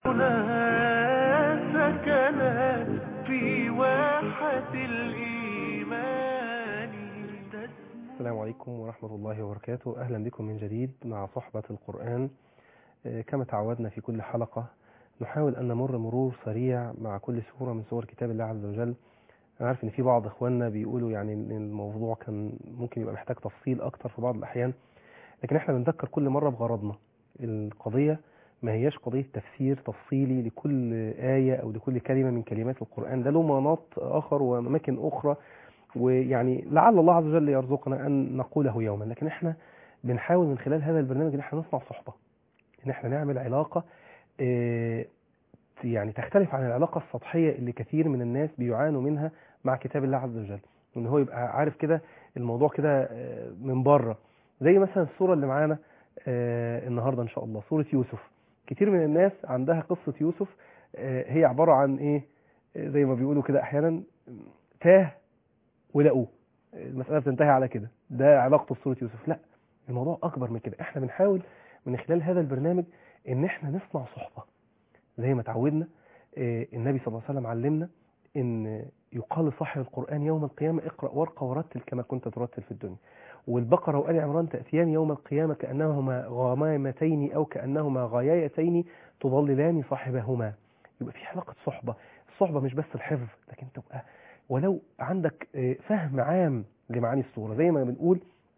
سكنت في واحة الإيمان السلام عليكم ورحمة الله وبركاته أهلا بكم من جديد مع صحبة القرآن آه، كما تعودنا في كل حلقة نحاول أن نمر مرور سريع مع كل سورة من سور كتاب الله عز وجل أنا عارف إن في بعض إخواننا بيقولوا يعني إن الموضوع كان ممكن يبقى محتاج تفصيل أكتر في بعض الأحيان لكن إحنا بنذكر كل مرة بغرضنا القضية ما هياش قضية تفسير تفصيلي لكل آية أو لكل كلمة من كلمات القرآن ده له مناط آخر وأماكن أخرى ويعني لعل الله عز وجل يرزقنا أن نقوله يوما لكن إحنا بنحاول من خلال هذا البرنامج إن إحنا نصنع صحبة إن إحنا نعمل علاقة آه، يعني تختلف عن العلاقة السطحية اللي كثير من الناس بيعانوا منها مع كتاب الله عز وجل إن هو يبقى عارف كده الموضوع كده آه، من بره زي مثلا الصورة اللي معانا آه، النهاردة إن شاء الله صورة يوسف كتير من الناس عندها قصة يوسف آه، هي عبارة عن إيه آه، زي ما بيقولوا كده أحيانا تاه ولقوه المسألة بتنتهي على كده ده علاقته بصورة يوسف لا الموضوع أكبر من كده احنا بنحاول من خلال هذا البرنامج ان احنا نصنع صحبة زي ما تعودنا آه، النبي صلى الله عليه وسلم علمنا ان يقال لصاحب القرآن يوم القيامة اقرأ وارقى ورتل كما كنت ترتل في الدنيا والبقرة وآل عمران تأتيان يوم القيامة كأنهما غمامتين أو كأنهما غيايتين تضللان صاحبهما يبقى في علاقة صحبة الصحبة مش بس الحفظ لكن تبقى ولو عندك آه، فهم عام لمعاني الصورة زي ما بنقول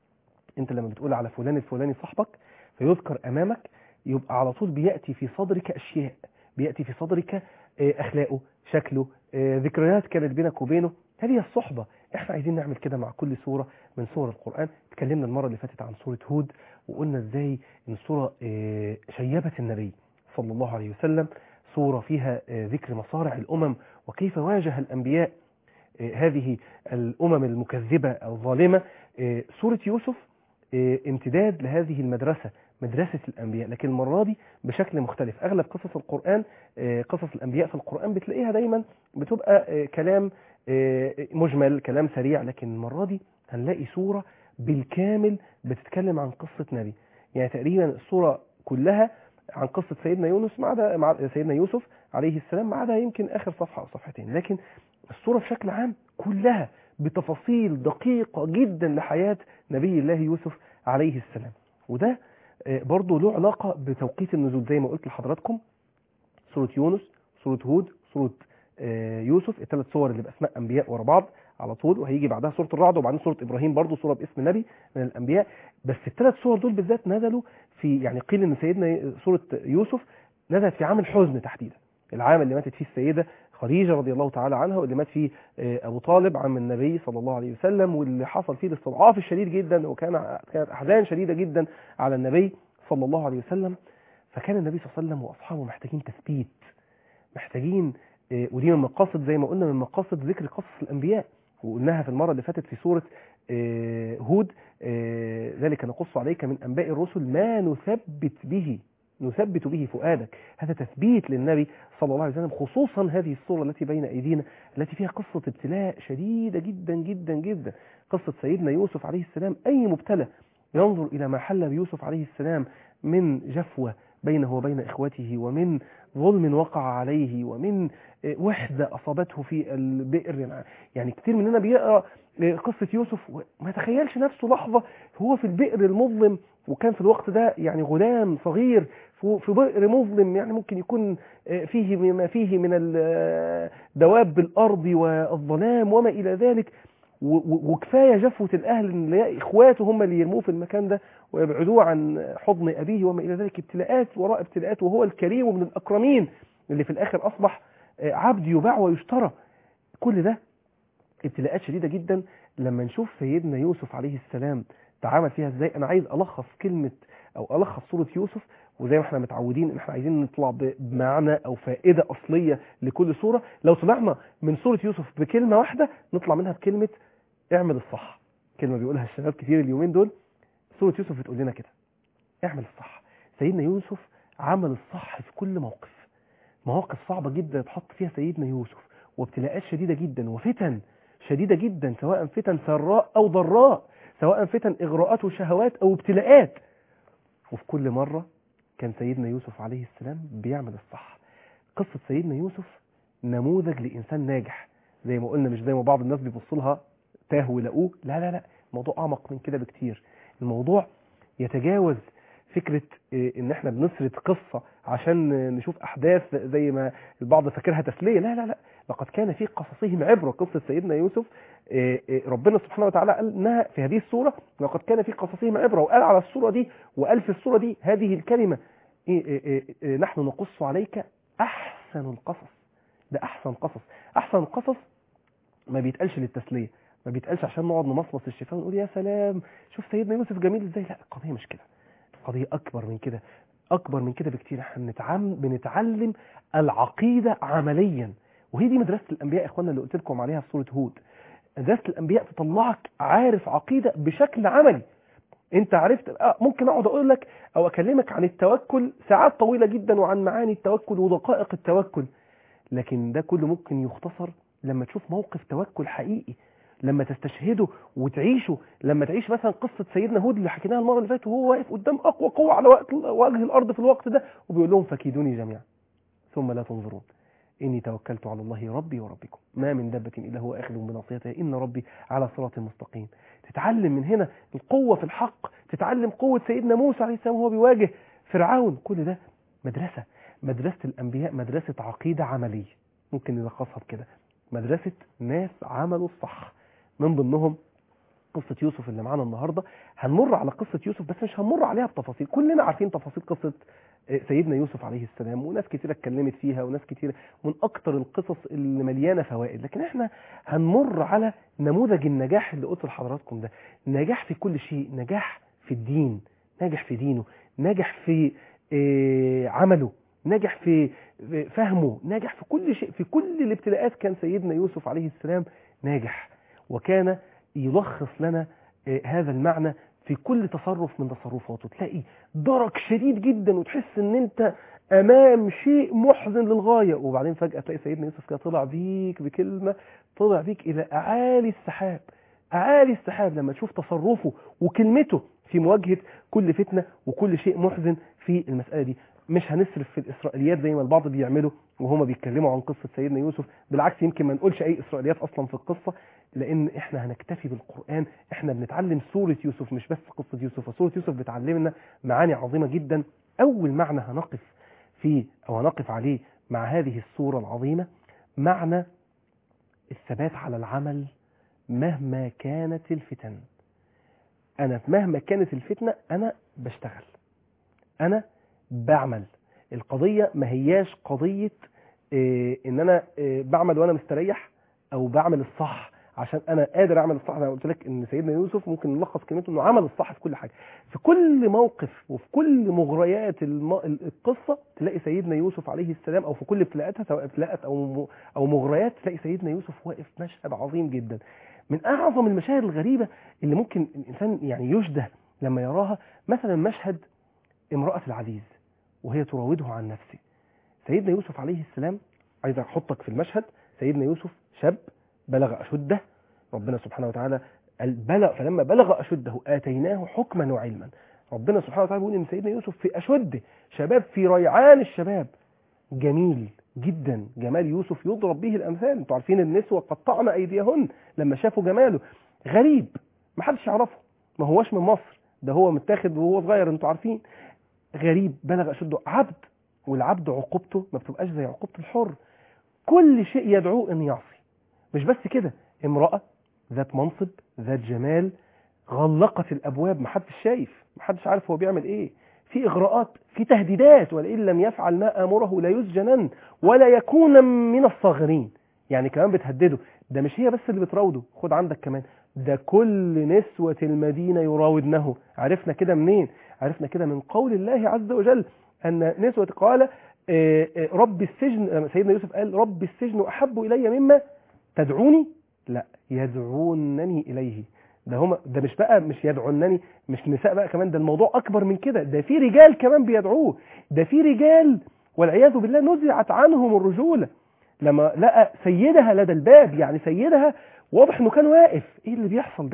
انت لما بتقول على فلان الفلاني صاحبك فيذكر امامك يبقى على طول بيأتي في صدرك اشياء بيأتي في صدرك آه، اخلاقه شكله آه، ذكريات كانت بينك وبينه هذه الصحبة احنا عايزين نعمل كده مع كل سورة من سور القرآن اتكلمنا المرة اللي فاتت عن سورة هود وقلنا ازاي ان السورة آه، شيبت النبي صلى الله عليه وسلم سورة فيها آه، ذكر مصارع الامم وكيف واجه الانبياء آه، هذه الامم المكذبة الظالمة آه، سورة يوسف آه، امتداد لهذه المدرسة مدرسة الأنبياء لكن المرة دي بشكل مختلف أغلب قصص القرآن آه، قصص الأنبياء في القرآن بتلاقيها دايما بتبقى آه، كلام آه، مجمل كلام سريع لكن المرة دي هنلاقي سورة بالكامل بتتكلم عن قصة نبي يعني تقريبا السورة كلها عن قصة سيدنا يونس ما عدا مع سيدنا يوسف عليه السلام ما عدا يمكن آخر صفحة أو صفحتين لكن السورة بشكل عام كلها بتفاصيل دقيقة جدا لحياة نبي الله يوسف عليه السلام وده آه، برضه له علاقة بتوقيت النزول زي ما قلت لحضراتكم سورة يونس سورة هود سورة آه، يوسف الثلاث صور اللي بأسماء أنبياء ورا بعض على طول وهيجي بعدها سورة الرعد وبعدين سورة إبراهيم برضه سورة باسم نبي من الأنبياء بس الثلاث صور دول بالذات نزلوا في يعني قيل إن سيدنا سورة يوسف نزلت في عام الحزن تحديدا العام اللي ماتت فيه السيدة خديجة رضي الله تعالى عنها واللي مات فيه آه، أبو طالب عم النبي صلى الله عليه وسلم واللي حصل فيه الاستضعاف الشديد جدا وكان كانت أحزان شديدة جدا على النبي صلى الله عليه وسلم فكان النبي صلى الله عليه وسلم وأصحابه محتاجين تثبيت محتاجين آه، ودي من مقاصد زي ما قلنا من مقاصد ذكر قصص الأنبياء وقلناها في المرة اللي فاتت في سورة آه، هود آه، ذلك نقص عليك من أنباء الرسل ما نثبت به نثبت به فؤادك هذا تثبيت للنبي صلى الله عليه وسلم خصوصا هذه الصورة التي بين أيدينا التي فيها قصة ابتلاء شديدة جدا جدا جدا قصة سيدنا يوسف عليه السلام أي مبتلى ينظر إلى ما حل بيوسف عليه السلام من جفوة بينه وبين إخوته ومن ظلم وقع عليه ومن آه، وحدة أصابته في البئر يعني كتير مننا بيقرأ آه، قصة يوسف وما يتخيلش نفسه لحظة هو في البئر المظلم وكان في الوقت ده يعني غلام صغير في في بئر مظلم يعني ممكن يكون آه، فيه ما فيه من ال- دواب الأرض والظلام وما إلى ذلك و- و- وكفايه جفوه الاهل ان يلاقي اخواته هم اللي يرموه في المكان ده ويبعدوه عن حضن ابيه وما الى ذلك ابتلاءات وراء ابتلاءات وهو الكريم ومن الاكرمين اللي في الاخر اصبح آه، عبد يباع ويشترى كل ده ابتلاءات شديده جدا لما نشوف سيدنا يوسف عليه السلام تعامل فيها ازاي انا عايز الخص كلمه او الخص سوره يوسف وزي ما احنا متعودين ان احنا عايزين نطلع ب- بمعنى او فائده اصليه لكل سوره لو طلعنا من سوره يوسف بكلمه واحده نطلع منها بكلمه اعمل الصح كلمه بيقولها الشباب كتير اليومين دول سوره يوسف بتقول لنا كده اعمل الصح سيدنا يوسف عمل الصح في كل موقف مواقف صعبه جدا اتحط فيها سيدنا يوسف وابتلاءات شديده جدا وفتن شديده جدا سواء فتن سراء او ضراء سواء فتن اغراءات وشهوات او ابتلاءات وفي كل مره كان سيدنا يوسف عليه السلام بيعمل الصح قصة سيدنا يوسف نموذج لإنسان ناجح زي ما قلنا مش زي ما بعض الناس بيبصوا لها تاه ولقوه لا لا لا الموضوع أعمق من كده بكتير الموضوع يتجاوز فكرة إيه، ان احنا بنسرد قصة عشان نشوف احداث زي ما البعض فاكرها تسلية لا لا لا لقد كان في قصصهم عبرة قصة سيدنا يوسف إيه، إيه، ربنا سبحانه وتعالى قال انها في هذه السورة لقد كان في قصصهم عبرة وقال على السورة دي وقال في السورة دي هذه الكلمة إيه إيه إيه إيه نحن نقص عليك احسن القصص ده احسن قصص احسن القصص ما بيتقالش للتسلية ما بيتقالش عشان نقعد نمصمص الشفاه ونقول يا سلام شوف سيدنا يوسف جميل ازاي لا القضية مش كده القضية اكبر من كده اكبر من كده بكتير احنا بنتعلم بنتعلم العقيدة عمليا وهي دي مدرسة الانبياء يا اخوانا اللي قلت لكم عليها في سورة هود مدرسة الانبياء تطلعك عارف عقيدة بشكل عملي انت عرفت آه، ممكن اقعد اقول لك او اكلمك عن التوكل ساعات طويلة جدا وعن معاني التوكل ودقائق التوكل لكن ده كله ممكن يختصر لما تشوف موقف توكل حقيقي لما تستشهده وتعيشه لما تعيش مثلا قصة سيدنا هود اللي حكيناها المرة اللي فاتت وهو واقف قدام أقوى قوة على وقت وجه الأرض في الوقت ده وبيقول لهم فكيدوني جميعا ثم لا تنظرون إني توكلت على الله ربي وربكم ما من دابة إلا هو آخذ بناصيتها إن ربي على صراط مستقيم تتعلم من هنا القوة في الحق تتعلم قوة سيدنا موسى عليه السلام وهو بيواجه فرعون كل ده مدرسة مدرسة الأنبياء مدرسة عقيدة عملية ممكن نلخصها بكده مدرسة ناس عملوا الصح من ضمنهم قصة يوسف اللي معانا النهاردة هنمر على قصة يوسف بس مش هنمر عليها بتفاصيل كلنا عارفين تفاصيل قصة آه، سيدنا يوسف عليه السلام وناس كتيرة اتكلمت فيها وناس كتيرة من أكتر القصص اللي مليانة فوائد لكن احنا هنمر على نموذج النجاح اللي قلت لحضراتكم ده نجاح في كل شيء نجاح في الدين ناجح في دينه ناجح في آه، عمله ناجح في في فهمه ناجح في كل شيء في كل الابتلاءات كان سيدنا يوسف عليه السلام ناجح وكان يلخص لنا آه، هذا المعنى في كل تصرف من تصرفاته تلاقي درك شديد جدا وتحس ان انت امام شيء محزن للغايه وبعدين فجاه تلاقي سيدنا يوسف كده طلع بيك بكلمه طلع بيك الى اعالي السحاب اعالي السحاب لما تشوف تصرفه وكلمته في مواجهه كل فتنه وكل شيء محزن في المساله دي مش هنسرف في الاسرائيليات زي ما البعض بيعملوا وهما بيتكلموا عن قصه سيدنا يوسف بالعكس يمكن ما نقولش اي اسرائيليات اصلا في القصه لان احنا هنكتفي بالقران احنا بنتعلم سوره يوسف مش بس قصه يوسف وسوره يوسف بتعلمنا معاني عظيمه جدا اول معنى هنقف فيه او هنقف عليه مع هذه السوره العظيمه معنى الثبات على العمل مهما كانت الفتن انا مهما كانت الفتنه انا بشتغل انا بعمل القضيه ما هياش قضيه إيه ان انا إيه بعمل وانا مستريح او بعمل الصح عشان انا قادر اعمل الصح انا قلت لك ان سيدنا يوسف ممكن نلخص كلمته انه عمل الصح في كل حاجه في كل موقف وفي كل مغريات الم... القصه تلاقي سيدنا يوسف عليه السلام او في كل ابتلاءاتها سواء ابتلاءات او م... او مغريات تلاقي سيدنا يوسف واقف مشهد عظيم جدا من اعظم المشاهد الغريبه اللي ممكن الانسان يعني يشده لما يراها مثلا مشهد امراه العزيز وهي تراوده عن نفسه سيدنا يوسف عليه السلام عايز احطك في المشهد سيدنا يوسف شاب بلغ اشده ربنا سبحانه وتعالى قال بلغ فلما بلغ اشده اتيناه حكما وعلما ربنا سبحانه وتعالى بيقول ان سيدنا يوسف في اشده شباب في ريعان الشباب جميل جدا جمال يوسف يضرب به الامثال انتوا عارفين النسوه قطعن ايديهن لما شافوا جماله غريب ما حدش يعرفه ما هوش من مصر ده هو متاخد وهو صغير انتوا عارفين غريب بلغ اشده عبد والعبد عقوبته ما بتبقاش زي عقوبه الحر كل شيء يدعوه ان يعصي مش بس كده امراه ذات منصب ذات جمال غلقت الابواب ما حدش شايف ما حدش عارف هو بيعمل ايه في اغراءات في تهديدات ولئن لم يفعل ما امره لا يسجنن ولا يكون من الصاغرين يعني كمان بتهدده ده مش هي بس اللي بتراوده خد عندك كمان ده كل نسوة المدينة يراودنه عرفنا كده منين عرفنا كده من قول الله عز وجل أن نسوة قال آه، آه، رب السجن سيدنا يوسف قال رب السجن أحب إلي مما تدعوني لا يدعونني إليه ده هما ده مش بقى مش يدعونني مش نساء بقى كمان ده الموضوع أكبر من كده ده في رجال كمان بيدعوه ده في رجال والعياذ بالله نزعت عنهم الرجولة لما لقى سيدها لدى الباب يعني سيدها واضح انه كان واقف ايه اللي بيحصل ده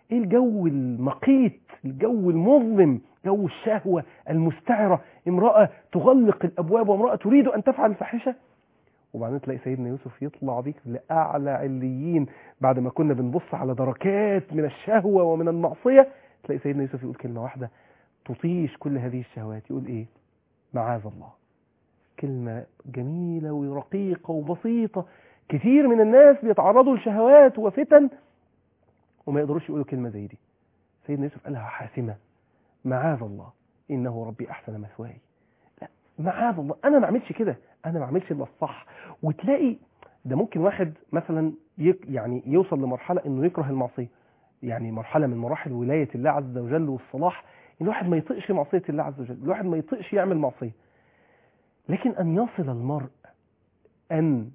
ايه الجو المقيت الجو المظلم جو الشهوة المستعرة امرأة تغلق الابواب وامرأة تريد ان تفعل الفاحشة وبعدين تلاقي سيدنا يوسف يطلع بيك لأعلى عليين بعد ما كنا بنبص على دركات من الشهوة ومن المعصية تلاقي سيدنا يوسف يقول كلمة واحدة تطيش كل هذه الشهوات يقول ايه معاذ الله كلمة جميلة ورقيقة وبسيطة كثير من الناس بيتعرضوا لشهوات وفتن وما يقدروش يقولوا كلمة زي دي سيدنا يوسف قالها حاسمة معاذ الله إنه ربي أحسن مثواي لا معاذ الله أنا ما أعملش كده أنا ما أعملش إلا الصح وتلاقي ده ممكن واحد مثلا يك يعني يوصل لمرحلة إنه يكره المعصية يعني مرحلة من مراحل ولاية الله عز وجل والصلاح إن الواحد ما يطيقش معصية الله عز وجل الواحد ما يطيقش يعمل معصية لكن أن يصل المرء أن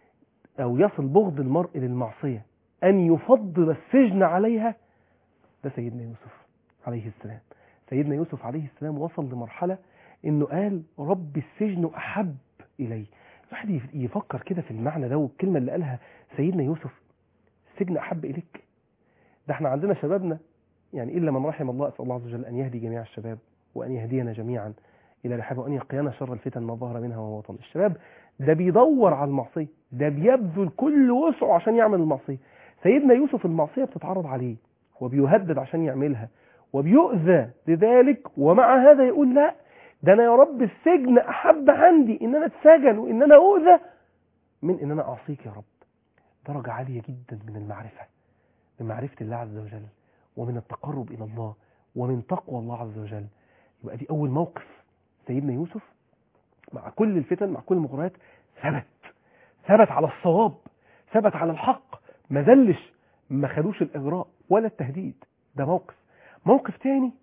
أو يصل بغض المرء للمعصية أن يفضل السجن عليها ده سيدنا يوسف عليه السلام سيدنا يوسف عليه السلام وصل لمرحلة إنه قال رب السجن أحب إلي الواحد يفكر كده في المعنى ده والكلمة اللي قالها سيدنا يوسف السجن أحب إليك ده احنا عندنا شبابنا يعني إلا من رحم الله أسأل الله عز وجل أن يهدي جميع الشباب وأن يهدينا جميعا إلى رحابه وأن يقينا شر الفتن ما ظهر منها وما بطن الشباب ده بيدور على المعصية ده بيبذل كل وسعه عشان يعمل المعصية سيدنا يوسف المعصية بتتعرض عليه وبيهدد عشان يعملها وبيؤذى لذلك ومع هذا يقول لا ده أنا يا رب السجن أحب عندي إن أنا اتسجن وإن أنا أؤذى من إن أنا أعصيك يا رب درجة عالية جدا من المعرفة من معرفة الله عز وجل ومن التقرب إلى الله ومن تقوى الله عز وجل يبقى دي أول موقف سيدنا يوسف مع كل الفتن مع كل المغريات ثبت ثبت على الصواب ثبت على الحق ما زلش ما خدوش الإغراء ولا التهديد ده موقف موقف تاني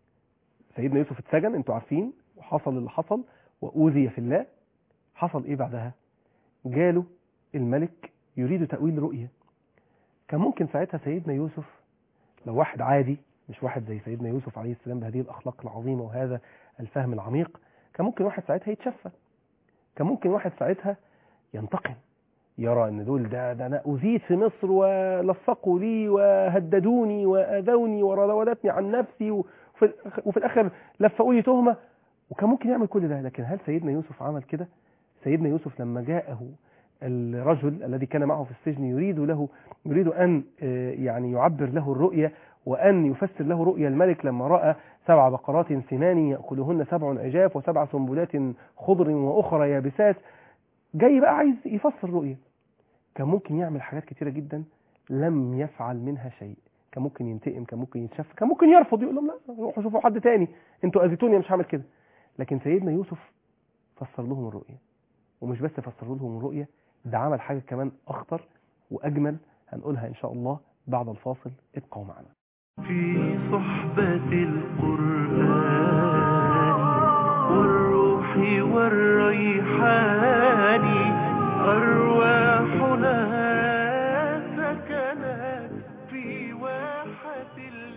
سيدنا يوسف اتسجن انتوا عارفين وحصل اللي حصل وأوذي في الله حصل ايه بعدها جاله الملك يريد تأويل رؤية كان ممكن ساعتها سيدنا يوسف لو واحد عادي مش واحد زي سيدنا يوسف عليه السلام بهذه الأخلاق العظيمة وهذا الفهم العميق كان ممكن واحد ساعتها يتشفى كان ممكن واحد ساعتها ينتقم يرى ان دول ده, ده انا اذيت في مصر ولصقوا لي وهددوني واذوني وراودتني عن نفسي وفي, وفي الاخر لفقوا لي تهمه وكان ممكن يعمل كل ده لكن هل سيدنا يوسف عمل كده سيدنا يوسف لما جاءه الرجل الذي كان معه في السجن يريد له يريد ان يعني يعبر له الرؤيه وأن يفسر له رؤيا الملك لما رأى سبع بقرات سمان يأكلهن سبع عجاف وسبع سنبلات خضر وأخرى يابسات جاي بقى عايز يفسر الرؤيا كان ممكن يعمل حاجات كتيرة جدا لم يفعل منها شيء كان ممكن ينتقم كان ممكن يتشف كان ممكن يرفض يقول لهم لا روحوا شوفوا حد تاني انتوا اذيتوني مش هعمل كده لكن سيدنا يوسف فسر لهم الرؤيا ومش بس فسر لهم الرؤيا ده عمل حاجة كمان أخطر وأجمل هنقولها إن شاء الله بعد الفاصل ابقوا معنا في صحبة القرآن والروح والريحان أرواحنا سكنت في واحة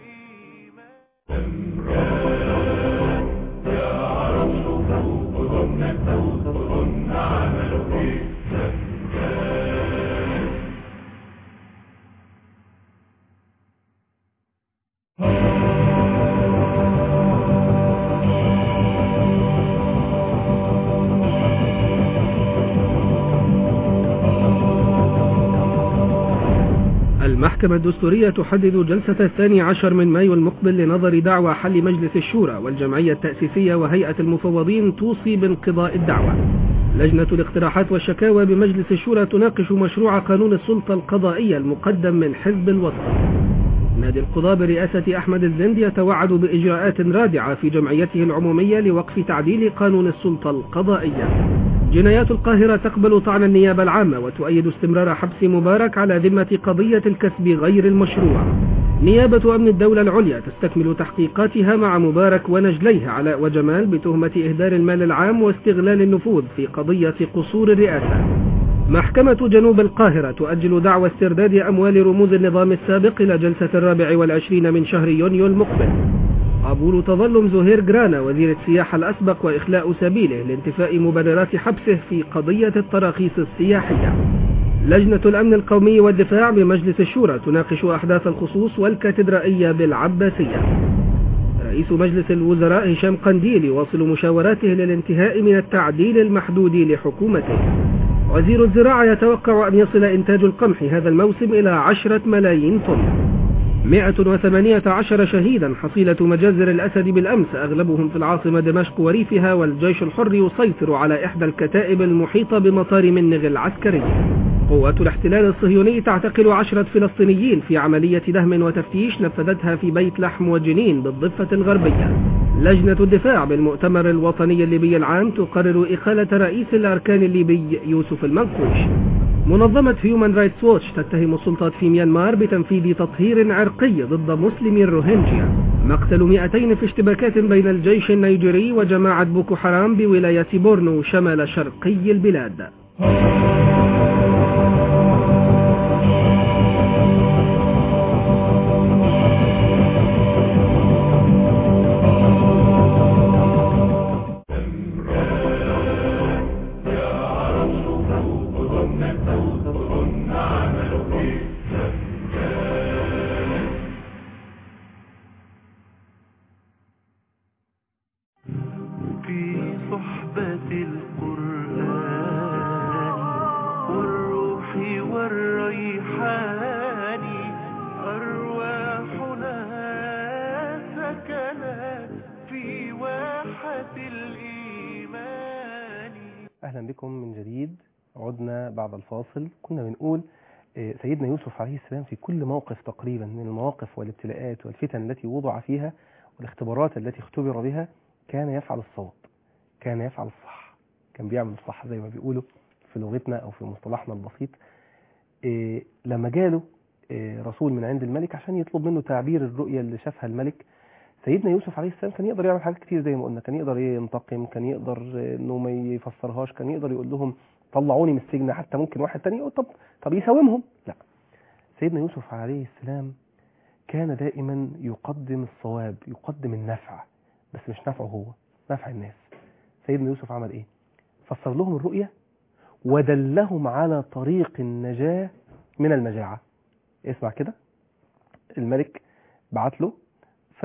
الإيمان المحكمة الدستورية تحدد جلسة الثاني عشر من مايو المقبل لنظر دعوى حل مجلس الشورى والجمعية التأسيسية وهيئة المفوضين توصي بانقضاء الدعوة لجنة الاقتراحات والشكاوى بمجلس الشورى تناقش مشروع قانون السلطة القضائية المقدم من حزب الوسط نادي القضاء برئاسة أحمد الزند يتوعد بإجراءات رادعة في جمعيته العمومية لوقف تعديل قانون السلطة القضائية جنايات القاهرة تقبل طعن النيابة العامة وتؤيد استمرار حبس مبارك على ذمة قضية الكسب غير المشروع نيابة أمن الدولة العليا تستكمل تحقيقاتها مع مبارك ونجليه علاء وجمال بتهمة إهدار المال العام واستغلال النفوذ في قضية قصور الرئاسة محكمة جنوب القاهرة تؤجل دعوى استرداد أموال رموز النظام السابق إلى جلسة الرابع والعشرين من شهر يونيو المقبل عبور تظلم زهير جرانا وزير السياحة الأسبق وإخلاء سبيله لانتفاء مبررات حبسه في قضية التراخيص السياحية لجنة الأمن القومي والدفاع بمجلس الشورى تناقش أحداث الخصوص والكاتدرائية بالعباسية رئيس مجلس الوزراء هشام قنديل يواصل مشاوراته للانتهاء من التعديل المحدود لحكومته وزير الزراعة يتوقع أن يصل إنتاج القمح هذا الموسم إلى عشرة ملايين طن 118 شهيدا حصيلة مجازر الأسد بالأمس أغلبهم في العاصمة دمشق وريفها والجيش الحر يسيطر على إحدى الكتائب المحيطة بمطار منغ العسكري قوات الاحتلال الصهيوني تعتقل عشرة فلسطينيين في عملية دهم وتفتيش نفذتها في بيت لحم وجنين بالضفة الغربية لجنة الدفاع بالمؤتمر الوطني الليبي العام تقرر إقالة رئيس الأركان الليبي يوسف المنقوش منظمة هيومن رايتس ووتش تتهم السلطات في ميانمار بتنفيذ تطهير عرقي ضد مسلمي الروهينجيا مقتل 200 في اشتباكات بين الجيش النيجيري وجماعة بوكو حرام بولاية بورنو شمال شرقي البلاد في صحبة القرآن والروح والريحان أرواحنا سكنت في واحة الإيمان أهلا بكم من جديد عدنا بعد الفاصل كنا بنقول آه، سيدنا يوسف عليه السلام في كل موقف تقريبا من المواقف والابتلاءات والفتن التي وضع فيها والاختبارات التي اختبر بها كان يفعل الصواب كان يفعل الصح كان بيعمل الصح زي ما بيقولوا في لغتنا أو في مصطلحنا البسيط آه، لما جاله آه، رسول من عند الملك عشان يطلب منه تعبير الرؤية اللي شافها الملك سيدنا يوسف عليه السلام كان يقدر يعمل حاجات كتير زي ما قلنا كان يقدر ينتقم كان يقدر آه، انه ما يفسرهاش كان يقدر يقول لهم طلعوني من السجن حتى ممكن واحد تاني يقول طب طب يساومهم لا سيدنا يوسف عليه السلام كان دائما يقدم الصواب يقدم النفع بس مش نفعه هو نفع الناس سيدنا يوسف عمل ايه فسر لهم الرؤية ودلهم على طريق النجاة من المجاعة اسمع كده الملك بعت له ف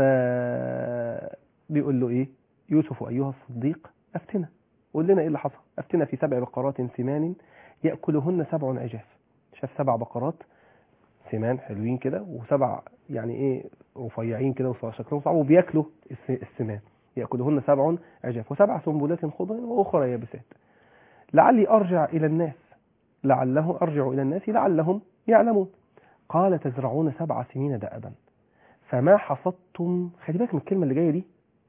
بيقول له ايه يوسف ايها الصديق افتنا قول لنا ايه اللي حصل افتنا في سبع بقرات سمان ياكلهن سبع عجاف شاف سبع بقرات سمان حلوين كده وسبع يعني ايه رفيعين كده وشكلهم صعب وبياكلوا الس- السمان ياكلهن سبع عجاف وسبع سنبلات خضر واخرى يابسات لعلي ارجع الى الناس لعله ارجع الى الناس لعلهم يعلمون قال تزرعون سبع سنين دأبا فما حصدتم خلي بالك من الكلمه اللي جايه دي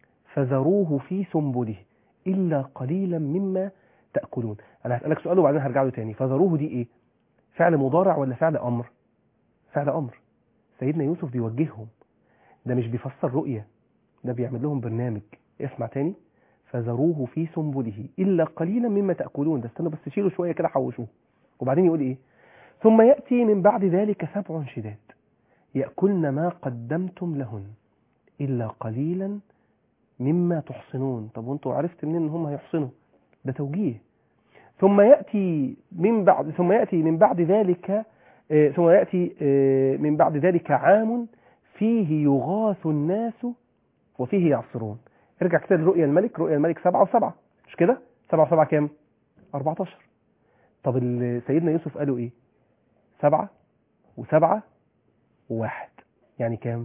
فذروه في سنبله الا قليلا مما تاكلون انا هسالك سؤال وبعدين هرجع له تاني فذروه دي ايه فعل مضارع ولا فعل امر فعل امر سيدنا يوسف بيوجههم ده مش بيفسر رؤيه ده بيعمل لهم برنامج اسمع تاني فذروه في سنبله الا قليلا مما تاكلون ده استنوا بس شيلوا شويه كده حوشوه وبعدين يقول ايه ثم ياتي من بعد ذلك سبع شداد ياكلن ما قدمتم لهن الا قليلا مما تحصنون طب وانتوا عرفت منين ان هم هيحصنوا ده توجيه ثم ياتي من بعد ثم ياتي من بعد ذلك آه، ثم ياتي آه، من بعد ذلك عام فيه يغاث الناس وفيه يعصرون ارجع كده لرؤيا الملك رؤيا الملك سبعة وسبعة مش كده سبعة وسبعة كام 14 طب ال- سيدنا يوسف قالوا ايه سبعة وسبعة وواحد يعني كام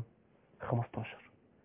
15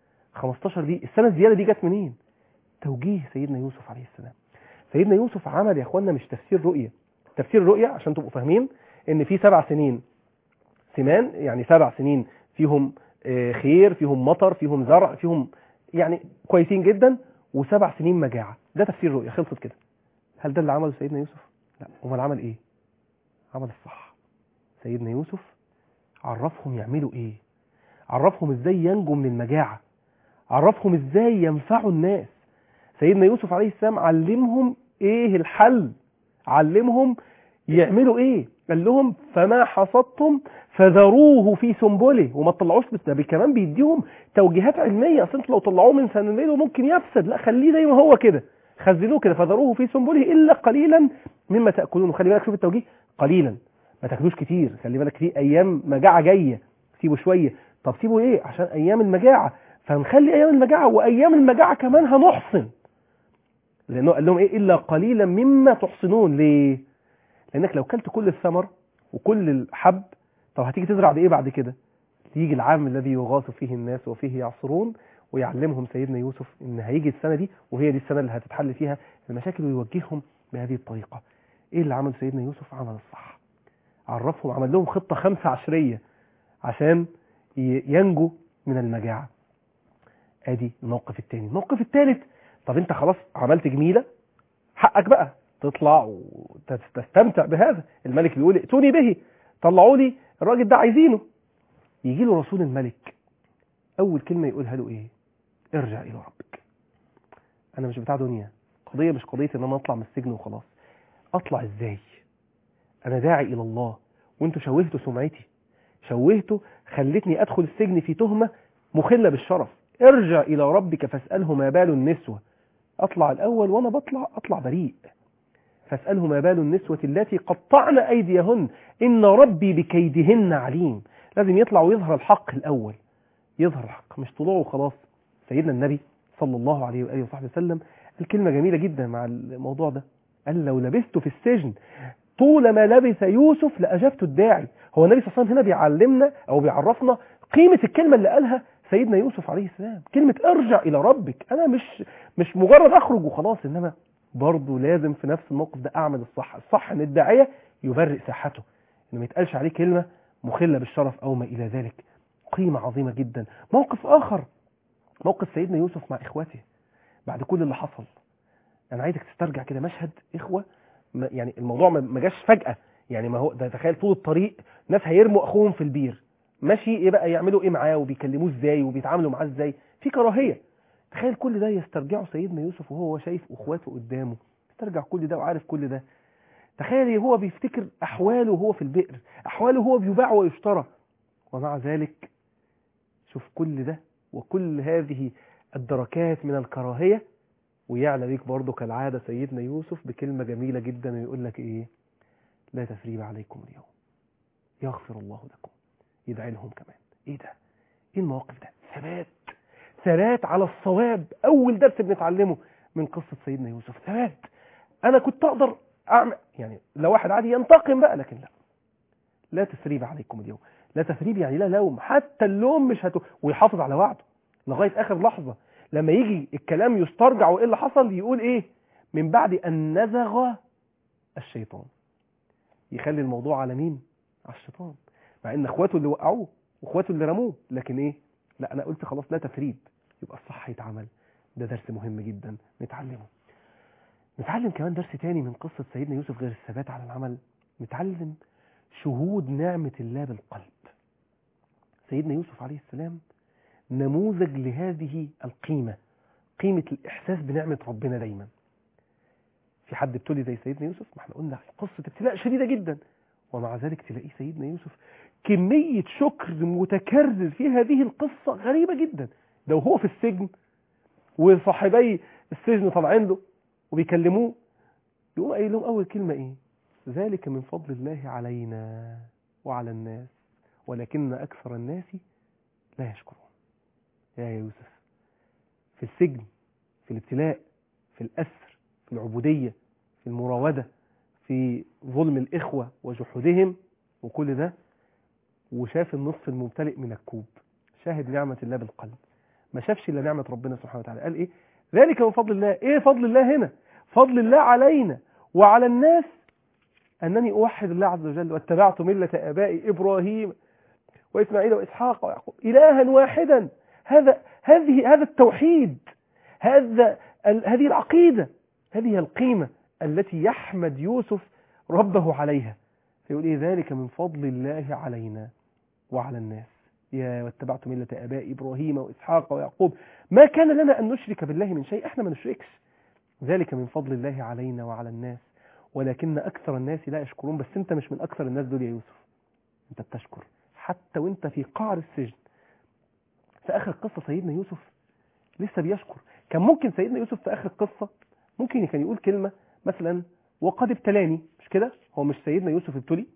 15 دي السنة الزيادة دي جت منين توجيه سيدنا يوسف عليه السلام سيدنا يوسف عمل يا اخوانا مش تفسير رؤية تفسير رؤية عشان تبقوا فاهمين ان في سبع سنين سمان يعني سبع سنين فيهم آه، خير فيهم مطر فيهم زرع فيهم يعني كويسين جدا وسبع سنين مجاعة ده تفسير رؤية خلصت كده هل ده اللي عمله سيدنا يوسف لا امال عمل ايه عمل الصح سيدنا يوسف عرفهم يعملوا ايه عرفهم ازاي ينجوا من المجاعة عرفهم ازاي ينفعوا الناس سيدنا يوسف عليه السلام علمهم ايه الحل علمهم يعملوا ايه قال لهم فما حصدتم فذروه في سنبله وما تطلعوش بس ده بي- كمان بيديهم توجيهات علميه اصل انتوا لو طلعوه من سنبله ممكن يفسد لا خليه زي ما هو كده خزنوه كده فذروه في سنبله الا قليلا مما تاكلون وخلي بالك شوف التوجيه قليلا ما تاكلوش كتير خلي بالك في ايام مجاعه جايه سيبوا شويه طب سيبوا ايه عشان ايام المجاعه فنخلي ايام المجاعه وايام المجاعه كمان هنحصن لانه قال لهم ايه الا قليلا مما تحصنون ليه لانك لو كلت كل الثمر وكل الحب طب هتيجي تزرع بايه بعد كده يجي العام الذي يغاث فيه الناس وفيه يعصرون ويعلمهم سيدنا يوسف ان هيجي السنه دي وهي دي السنه اللي هتتحل فيها المشاكل ويوجههم بهذه الطريقه ايه اللي عمل سيدنا يوسف عمل الصح عرفهم عمل لهم خطه خمسه عشريه عشان ي- ينجوا من المجاعه ادي الموقف الثاني الموقف الثالث طب انت خلاص عملت جميله حقك بقى تطلع وتستمتع بهذا الملك بيقول ائتوني به طلعوا لي الراجل ده عايزينه يجي له رسول الملك اول كلمه يقولها له ايه ارجع الى ربك انا مش بتاع دنيا قضيه مش قضيه ان انا اطلع من السجن وخلاص اطلع ازاي انا داعي الى الله وانتوا شوهتوا سمعتي شوهتوا خلتني ادخل السجن في تهمه مخله بالشرف ارجع الى ربك فاساله ما بال النسوه اطلع الاول وانا بطلع اطلع بريء فاساله ما بال النسوه اللاتي قطعن ايديهن ان ربي بكيدهن عليم لازم يطلع ويظهر الحق الاول يظهر الحق مش طلوعه خلاص سيدنا النبي صلى الله عليه واله وصحبه وسلم الكلمه جميله جدا مع الموضوع ده قال لو لبثت في السجن طول ما لبث يوسف لاجبت الداعي هو النبي صلى الله عليه وسلم هنا بيعلمنا او بيعرفنا قيمه الكلمه اللي قالها سيدنا يوسف عليه السلام كلمه ارجع الى ربك انا مش مش مجرد اخرج وخلاص انما برضه لازم في نفس الموقف ده اعمل الصح الصح ان الداعيه يبرئ ساحته ان ما يتقالش عليه كلمه مخله بالشرف او ما الى ذلك قيمه عظيمه جدا موقف اخر موقف سيدنا يوسف مع اخوته بعد كل اللي حصل انا عايزك تسترجع كده مشهد اخوه ما- يعني الموضوع ما ما جاش فجاه يعني ما هو ده تخيل طول الطريق ناس هيرموا اخوهم في البير ماشي ايه بقى يعملوا ايه معاه وبيكلموه ازاي وبيتعاملوا معاه ازاي في كراهيه تخيل كل ده يسترجعه سيدنا يوسف وهو شايف اخواته قدامه يسترجع كل ده وعارف كل ده تخيل هو بيفتكر احواله وهو في البئر احواله وهو بيباع ويشترى ومع ذلك شوف كل ده وكل هذه الدركات من الكراهيه ويعلى بيك برضه كالعاده سيدنا يوسف بكلمه جميله جدا ويقول لك ايه لا تثريب عليكم اليوم يغفر الله لكم يدعي لهم كمان ايه ده ايه المواقف ده ثبات ثبات على الصواب اول درس بنتعلمه من قصه سيدنا يوسف ثبات انا كنت اقدر اعمل يعني لو واحد عادي ينتقم بقى لكن لا لا تثريب عليكم اليوم لا تثريب يعني لا لوم حتى اللوم مش هتو ويحافظ على وعده لغايه اخر لحظه لما يجي الكلام يسترجع وايه اللي حصل يقول ايه من بعد ان نزغ الشيطان يخلي الموضوع على مين على الشيطان مع ان اخواته اللي وقعوه واخواته اللي رموه لكن ايه لا انا قلت خلاص لا تثريب يبقى الصح يتعمل ده درس مهم جدا نتعلمه نتعلم كمان درس تاني من قصة سيدنا يوسف غير الثبات على العمل نتعلم شهود نعمة الله بالقلب سيدنا يوسف عليه السلام نموذج لهذه القيمة قيمة الإحساس بنعمة ربنا دايما في حد ابتلي زي سيدنا يوسف ما احنا قلنا قصة ابتلاء شديدة جدا ومع ذلك تلاقيه سيدنا يوسف كمية شكر متكرر في هذه القصة غريبة جدا ده وهو في السجن وصاحبي السجن طالعين له وبيكلموه يقوم قايل لهم أول كلمة إيه ذلك من فضل الله علينا وعلى الناس ولكن أكثر الناس لا يشكرون يا يوسف في السجن في الابتلاء في الأسر في العبودية في المراودة في ظلم الإخوة وجحودهم وكل ده وشاف النصف الممتلئ من الكوب شاهد نعمة الله بالقلب ما شافش إلا نعمة ربنا سبحانه وتعالى قال إيه ذلك من فضل الله إيه فضل الله هنا فضل الله علينا وعلى الناس أنني أوحد الله عز وجل واتبعت ملة آبائي إبراهيم وإسماعيل وإسحاق ويعقوب إلها واحدا هذا هذه هذا التوحيد هذا ال- هذه العقيدة هذه القيمة التي يحمد يوسف ربه عليها فيقول إيه ذلك من فضل الله علينا وعلى الناس يا واتبعت ملة آباء إبراهيم وإسحاق ويعقوب ما كان لنا أن نشرك بالله من شيء إحنا ما نشركش ذلك من فضل الله علينا وعلى الناس ولكن أكثر الناس لا يشكرون بس أنت مش من أكثر الناس دول يا يوسف أنت بتشكر حتى وأنت في قعر السجن في آخر القصة سيدنا يوسف لسه بيشكر كان ممكن سيدنا يوسف في آخر القصة ممكن كان يقول كلمة مثلا وقد ابتلاني مش كده هو مش سيدنا يوسف ابتلي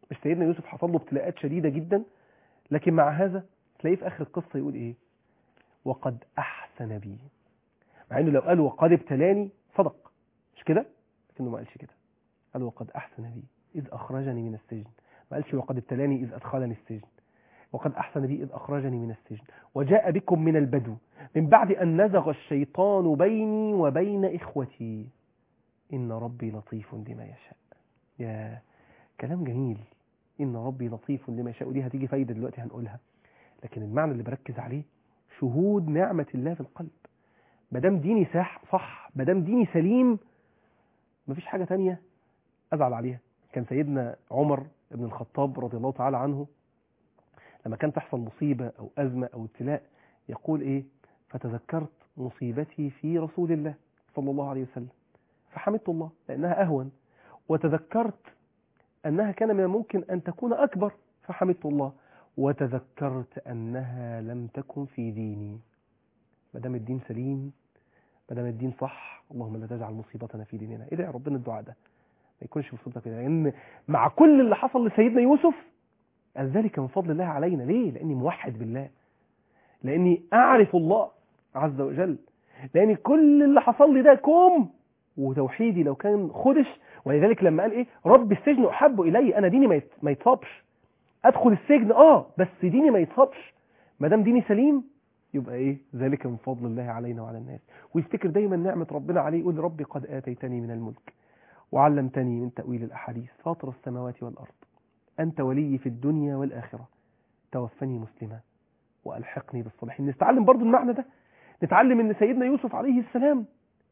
مش سيدنا يوسف حصل له ابتلاءات شديدة جدا لكن مع هذا تلاقيه في آخر القصة يقول إيه وقد أحسن بي مع إنه لو قال وقد ابتلاني صدق مش كده لكنه ما قالش كده قال وقد أحسن بي إذ أخرجني من السجن ما قالش وقد ابتلاني إذ أدخلني السجن وقد أحسن بي إذ أخرجني من السجن وجاء بكم من البدو من بعد أن نزغ الشيطان بيني وبين إخوتي إن ربي لطيف لما يشاء يا كلام جميل إن ربي لطيف لما يشاء ودي هتيجي فايدة دلوقتي هنقولها لكن المعنى اللي بركز عليه شهود نعمة الله في القلب مادام ديني صح صح مادام ديني سليم مفيش حاجة تانية أزعل عليها كان سيدنا عمر بن الخطاب رضي الله تعالى عنه لما كان تحصل مصيبة أو أزمة أو ابتلاء يقول إيه فتذكرت مصيبتي في رسول الله صلى الله عليه وسلم فحمدت الله لأنها أهون وتذكرت أنها كان من الممكن أن تكون أكبر فحمدت الله وتذكرت أنها لم تكن في ديني ما دام الدين سليم ما دام الدين صح اللهم لا تجعل مصيبتنا في ديننا ادعي ربنا الدعاء ده ما يكونش مصيبتك كده لأن مع كل اللي حصل لسيدنا يوسف قال ذلك من فضل الله علينا ليه؟ لأني موحد بالله لأني أعرف الله عز وجل لأن كل اللي حصل لي ده كوم وتوحيدي لو كان خدش ولذلك لما قال ايه رب السجن احب الي انا ديني ما يت- ما يتصابش ادخل السجن اه بس ديني ما يتصابش ما دام ديني سليم يبقى ايه ذلك من فضل الله علينا وعلى الناس ويفتكر دايما نعمه ربنا عليه يقول ربي قد اتيتني من الملك وعلمتني من تاويل الاحاديث فاطر السماوات والارض انت ولي في الدنيا والاخره توفني مسلما والحقني بالصالحين نتعلم برضو المعنى ده نتعلم ان سيدنا يوسف عليه السلام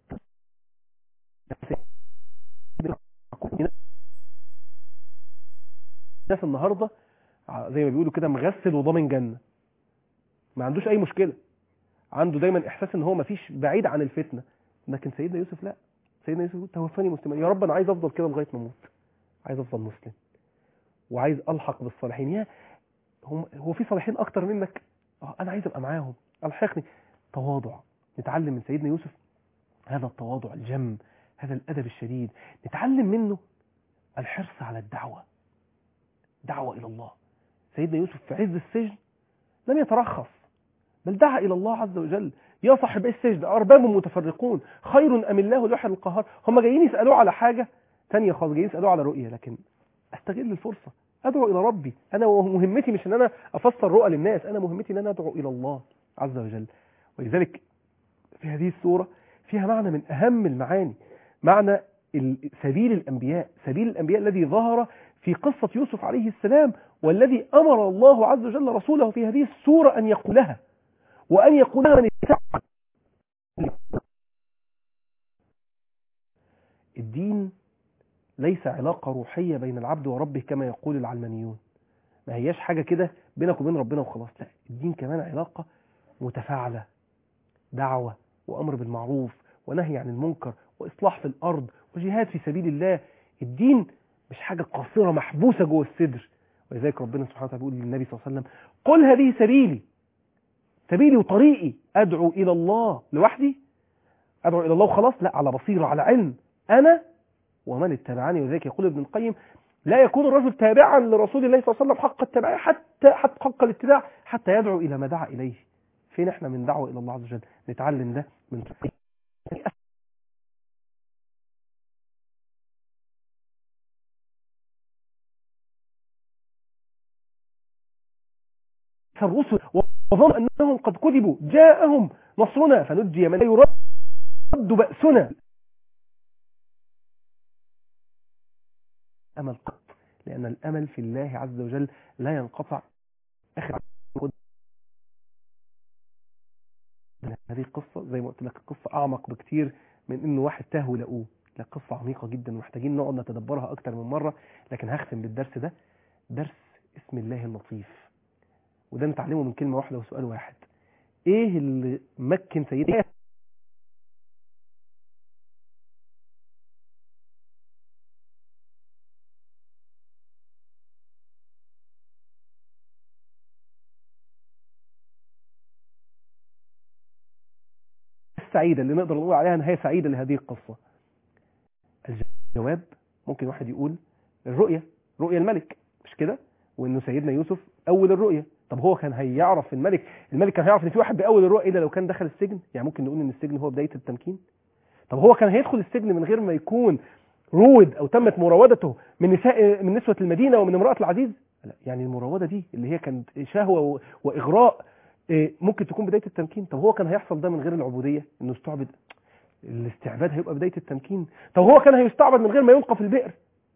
الناس النهارده ع- زي ما بيقولوا كده مغسل وضامن جنه ما عندوش اي مشكله عنده دايما احساس ان هو ما فيش بعيد عن الفتنه لكن سيدنا يوسف لا سيدنا يوسف يقول توفاني مسلما يا رب انا عايز افضل كده لغايه ما اموت عايز افضل مسلم وعايز الحق بالصالحين يا هم هو في صالحين اكتر منك اه انا عايز ابقى معاهم الحقني تواضع نتعلم من سيدنا يوسف هذا التواضع الجم هذا الادب الشديد نتعلم منه الحرص على الدعوه دعوه الى الله سيدنا يوسف في عز السجن لم يترخص بل دعا الى الله عز وجل يا صاحبي السجن ارباب متفرقون خير ام الله الواحد القهار هم جايين يسالوه على حاجه تانية خالص جايين يسالوه على رؤيه لكن استغل الفرصه ادعو الى ربي انا مهمتي مش ان انا افسر رؤى للناس انا مهمتي ان انا ادعو الى الله عز وجل ولذلك في هذه السوره فيها معنى من اهم المعاني معنى ال- سبيل الانبياء سبيل الانبياء الذي ظهر في قصه يوسف عليه السلام والذي امر الله عز وجل رسوله في هذه السوره ان يقولها وان يقولها من اتبع الدين ليس علاقة روحية بين العبد وربه كما يقول العلمانيون ما هياش حاجة كده بينك وبين ربنا وخلاص لا الدين كمان علاقة متفاعلة دعوة وأمر بالمعروف ونهي عن المنكر وإصلاح في الأرض وجهاد في سبيل الله الدين مش حاجة قاصرة محبوسة جوه الصدر ولذلك ربنا سبحانه وتعالى بيقول للنبي صلى الله عليه وسلم قل هذه سبيلي سبيلي وطريقي أدعو إلى الله لوحدي أدعو إلى الله وخلاص لا على بصيرة على علم أنا ومن اتبعني وذلك يقول ابن القيم لا يكون الرجل تابعا لرسول الله صلى الله عليه وسلم حق التبع حتى حتى حق الاتباع حتى يدعو الى ما دعا اليه فين احنا من دعوه الى الله عز وجل نتعلم ده من الرسل وظنوا انهم قد كذبوا جاءهم نصرنا فنجي من لا يرد بأسنا أمل قط لأن الأمل في الله عز وجل لا ينقطع آخر هذه القصة زي ما قلت لك القصة أعمق بكتير من إنه واحد تاه ولقوه لا قصة عميقة جدا ومحتاجين نقعد نتدبرها أكتر من مرة لكن هختم بالدرس ده درس اسم الله اللطيف وده نتعلمه من كلمة واحدة وسؤال واحد إيه اللي مكن سيدنا السعيدة اللي نقدر نقول عليها نهاية سعيدة لهذه القصة الجواب ممكن واحد يقول الرؤية رؤية الملك مش كده وانه سيدنا يوسف اول الرؤيه طب هو كان هيعرف الملك الملك كان هيعرف ان في واحد باول الرؤيه الا لو كان دخل السجن يعني ممكن نقول ان السجن هو بدايه التمكين طب هو كان هيدخل السجن من غير ما يكون رود او تمت مراودته من نساء من نسوه المدينه ومن امراه العزيز لا يعني المراوده دي اللي هي كانت شهوه و- واغراء إيه، ممكن تكون بدايه التمكين طب هو كان هيحصل ده من غير العبوديه انه استعبد الاستعباد هيبقى بدايه التمكين طب هو كان هيستعبد من غير ما يلقى في البئر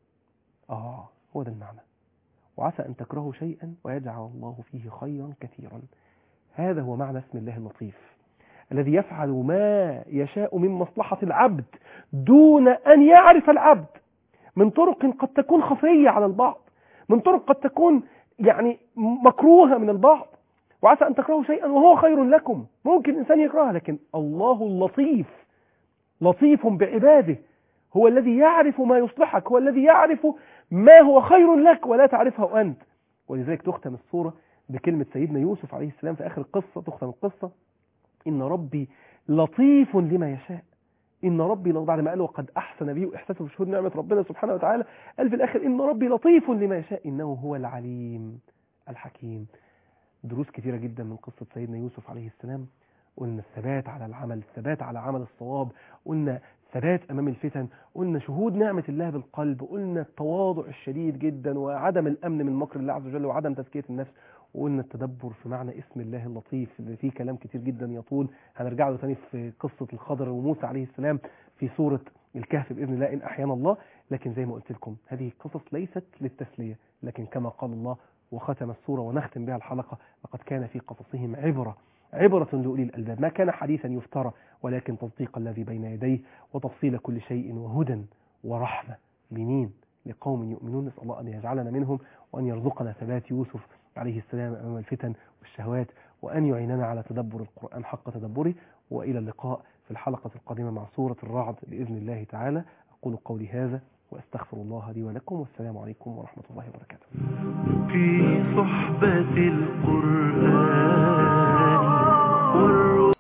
اه هو ده المعنى وعسى ان تكرهوا شيئا ويجعل الله فيه خيرا كثيرا هذا هو معنى اسم الله اللطيف الذي يفعل ما يشاء من مصلحه العبد دون ان يعرف العبد من طرق قد تكون خفيه على البعض من طرق قد تكون يعني مكروهه من البعض وعسى ان تكرهوا شيئا وهو خير لكم ممكن انسان يكرهه لكن الله اللطيف لطيف بعباده هو الذي يعرف ما يصلحك هو الذي يعرف ما هو خير لك ولا تعرفه أنت ولذلك تختم الصورة بكلمة سيدنا يوسف عليه السلام في آخر القصة تختم القصة إن ربي لطيف لما يشاء إن ربي بعد ما قال وقد أحسن بي وإحساسه بشهود نعمة ربنا سبحانه وتعالى قال في الآخر إن ربي لطيف لما يشاء إنه هو العليم الحكيم دروس كثيرة جدا من قصة سيدنا يوسف عليه السلام قلنا الثبات على العمل الثبات على عمل الصواب قلنا ثبات أمام الفتن قلنا شهود نعمة الله بالقلب قلنا التواضع الشديد جدا وعدم الأمن من مكر الله عز وجل وعدم تزكية النفس وقلنا التدبر في معنى اسم الله اللطيف اللي فيه كلام كتير جدا يطول هنرجع له تاني في قصة الخضر وموسى عليه السلام في سورة الكهف بإذن الله إن أحيانا الله لكن زي ما قلت لكم هذه القصص ليست للتسلية لكن كما قال الله وختم السورة ونختم بها الحلقة لقد كان في قصصهم عبرة عبرة لأولي الألباب ما كان حديثا يفترى ولكن تصديق الذي بين يديه وتفصيل كل شيء وهدى ورحمة لمين لقوم يؤمنون نسأل الله أن يجعلنا منهم وأن يرزقنا ثبات يوسف عليه السلام أمام الفتن والشهوات وأن يعيننا على تدبر القرآن حق تدبره وإلى اللقاء في الحلقة القادمة مع سورة الرعد بإذن الله تعالى أقول قولي هذا وأستغفر الله لي ولكم والسلام عليكم ورحمة الله وبركاته في صحبة القرآن